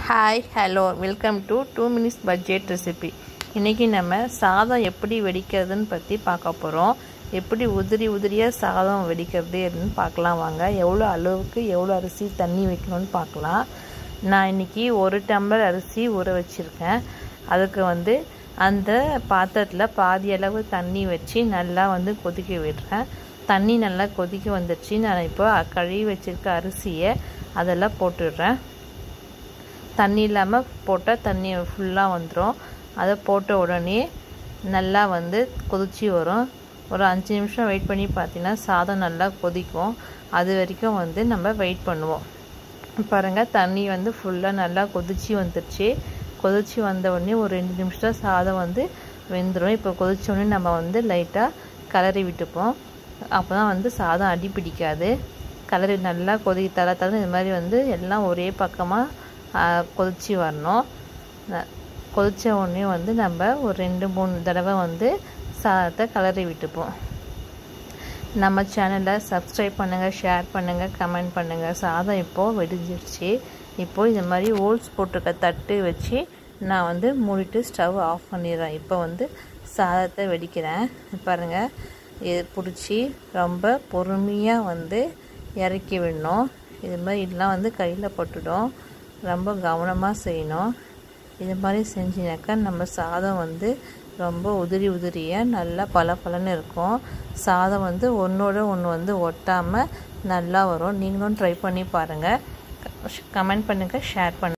hi hello welcome to two minutes budget recipe இன்றைக்கி நம்ம சாதம் எப்படி வெடிக்கிறதுன்னு பற்றி பார்க்க போகிறோம் எப்படி உதிரி உதிரியாக சாதம் வெடிக்கிறது அப்படின்னு பார்க்கலாம் வாங்க எவ்வளோ அளவுக்கு எவ்வளோ அரிசி தண்ணி வைக்கணும்னு பார்க்கலாம் நான் இன்றைக்கி ஒரு டம்ளர் அரிசி ஊற வச்சுருக்கேன் அதுக்கு வந்து அந்த பாத்திரத்தில் பாதி அளவு தண்ணி வச்சு நல்லா வந்து கொதிக்க விடுறேன் தண்ணி நல்லா கொதிக்க வந்துடுச்சு நான் இப்போ கழுவி வச்சுருக்க அரிசியை அதெல்லாம் போட்டுடுறேன் தண்ணி இல்லாமல் போட்டால் தண்ணி ஃபுல்லாக வந்துடும் அதை போட்ட உடனே நல்லா வந்து கொதிச்சு வரும் ஒரு அஞ்சு நிமிஷம் வெயிட் பண்ணி பார்த்தீங்கன்னா சாதம் நல்லா கொதிக்கும் அது வரைக்கும் வந்து நம்ம வெயிட் பண்ணுவோம் பாருங்கள் தண்ணி வந்து ஃபுல்லாக நல்லா கொதிச்சு வந்துடுச்சு கொதிச்சு வந்த உடனே ஒரு ரெண்டு நிமிஷம் சாதம் வந்து வெந்துடும் இப்போ கொதிச்ச உடனே நம்ம வந்து லைட்டாக கலரி விட்டுப்போம் அப்போ தான் வந்து சாதம் அடி பிடிக்காது கலரி நல்லா கொதி தர தர இது மாதிரி வந்து எல்லாம் ஒரே பக்கமாக கொதிச்சு வரணும் கொதித்த உடனே வந்து நம்ம ஒரு ரெண்டு மூணு தடவை வந்து சாதத்தை கலரி விட்டுப்போம் நம்ம சேனலை சப்ஸ்கிரைப் பண்ணுங்கள் ஷேர் பண்ணுங்கள் கமெண்ட் பண்ணுங்கள் சாதம் இப்போது வெடிஞ்சிருச்சு இப்போது இது மாதிரி ஹோல்ஸ் போட்டிருக்க தட்டு வச்சு நான் வந்து மூடிட்டு ஸ்டவ் ஆஃப் பண்ணிடுறேன் இப்போ வந்து சாதத்தை வெடிக்கிறேன் பாருங்கள் இது பிடிச்சி ரொம்ப பொறுமையாக வந்து இறக்கி விடணும் இது மாதிரி இதெல்லாம் வந்து கையில் பட்டுடும் ரொம்ப கவனமாக செய்யணும் இது மாதிரி செஞ்சினாக்கா நம்ம சாதம் வந்து ரொம்ப உதிரி உதிரியாக நல்லா பல பலன்னு இருக்கும் சாதம் வந்து ஒன்றோட ஒன்று வந்து ஒட்டாமல் நல்லா வரும் நீங்களும் ட்ரை பண்ணி பாருங்கள் கமெண்ட் பண்ணுங்கள் ஷேர் பண்ணுங்கள்